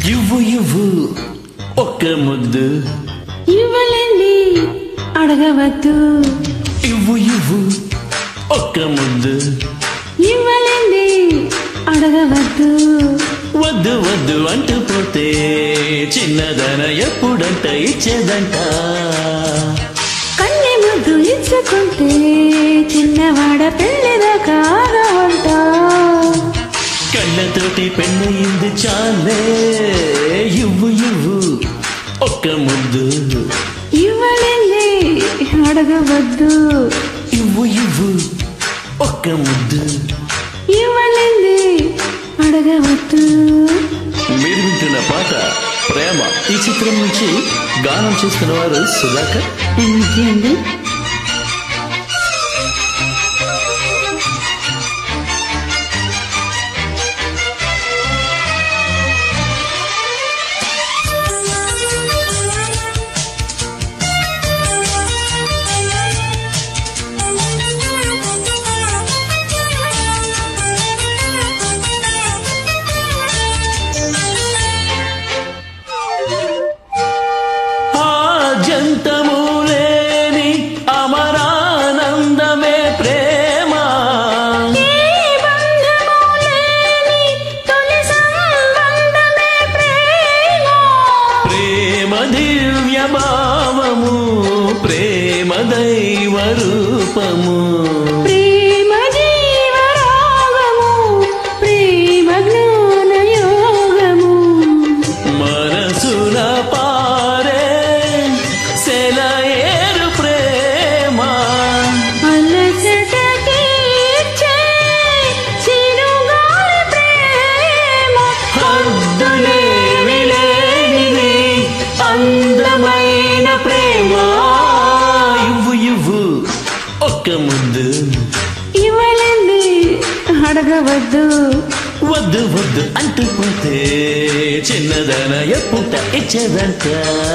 ఇవ్వు ఇవ్వు ఒక్క ముద్దు ఇవ్వలేండి అడగవద్దు ఇవ్వు ఇవ్వు ఒక్క ముద్దు ఇవ్వలేండి అడగవద్దు వద్దు వద్దు అంటూ పోతే చిన్నదన ఎప్పుడంట ఇచ్చేదంట కన్నె ముద్దు ఇచ్చుకుంటే చిన్నవాడ పెళ్ళిదాకా ఆగవంట కళ్ళతోటి పెళ్ళయింది చాలే ఇవ్వు ఇవ్వు ఒక్క ముద్దు ఇవ్వలేండి అడగవద్దు ఇవ్వు ఇవ్వు ఒక్క ముద్దు ఇవ్వలేండి అడగవద్దు మీరు వింటున్న పాట ప్రేమ ఈ చిత్రం నుంచి గానం చేస్తున్న వారు సుధాకర్ ఎందుకు అండి ఆ జంతము లేని అమరానందమే ప్రేమ ఏ బంధము లేని తొలి సంబంధమే ప్రేమ ప్రేమ దివ్య భావము ప్రేమ దైవ రూపము ప్రేమ జీవరాగము ప్రేమ జ్ఞాన యోగము మనసుల పారే సెలయేరు ప్రేమ అలసట తీర్చే చిరుగాలి ప్రేమ హద్దులేమి లేనిది అందమైన ప్రేమ ఇవ్వు ఇవ్వు ఒక్క ముద్దు ఇవ్వలేండి అడగవద్దు వద్దు వద్దు అంటూ పోతే చిన్నదన ఎప్పుట ఇచ్చేదంట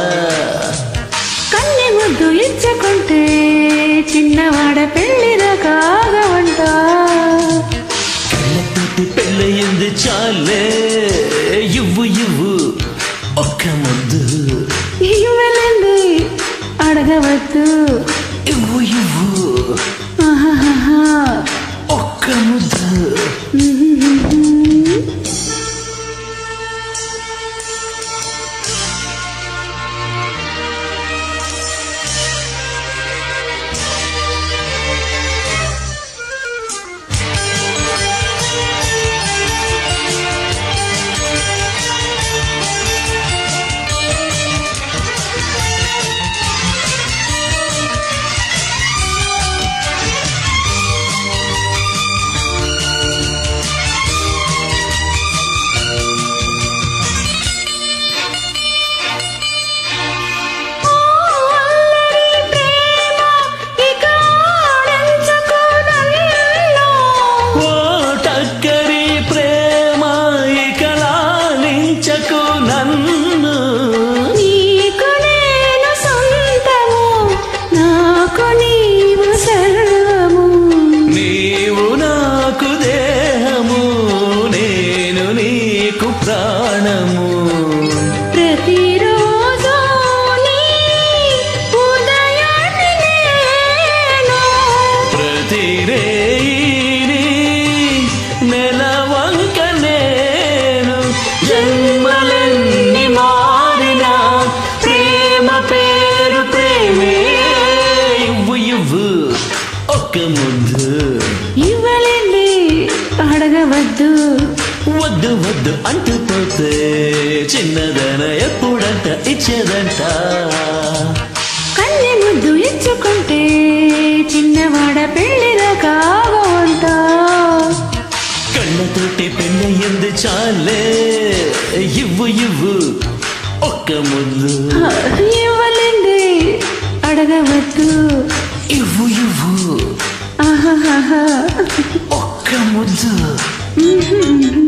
కన్నె ముద్దు ఇచ్చుకుంటే చిన్నవాడ పెళ్లిరా కాగవంట కళ్ళతోటి పెళ్ళయింది చాలే ఇవ్వు ఇవ్వు ఒక్క ముద్దు ఇవ్వలేండి అడగవద్దు ఇవ్వు ఇవ్వు ఆహాహాహా. ఒక్క ముద్దు ఓ అల్లరి ప్రేమ ఇక ఆడించుకోనన్ను. ఓ టక్కరి ప్రేమ ఇక లాలించకు నన్ను నీకు నేను సొంతము నాకు నీవు సర్వము నీవు నాకు దేహము నేను నీకు ప్రాణము ప్రతిరోజు నీ ఉదయాన్ని నేను ప్రతి రేయిని నెలవంక నేను జన్మలెన్ని మారినా ప్రేమ పేరు ప్రేమే ఇవ్వు ఇవ్వు ఒక్క ముద్దు ఇవ్వలేండి అడగవద్దు వద్దు వద్దు అంటూ పోతే చిన్నదన ఎప్పుడంట ఇచ్చేదంట కన్నె ముద్దు ఇచ్చుకుంటే చిన్నవాడ పెళ్లిరా కావంట కళ్ళతోటి పెళ్ళయింది చాలే ఇవ్వు ఇవ్వు ఒక్క ముద్దు ఇవ్వలేండి అడగవద్దు ఇవ్వు ఇవ్వు ఆహాహాహా. ఒక్క ముద్దు మ్మ్.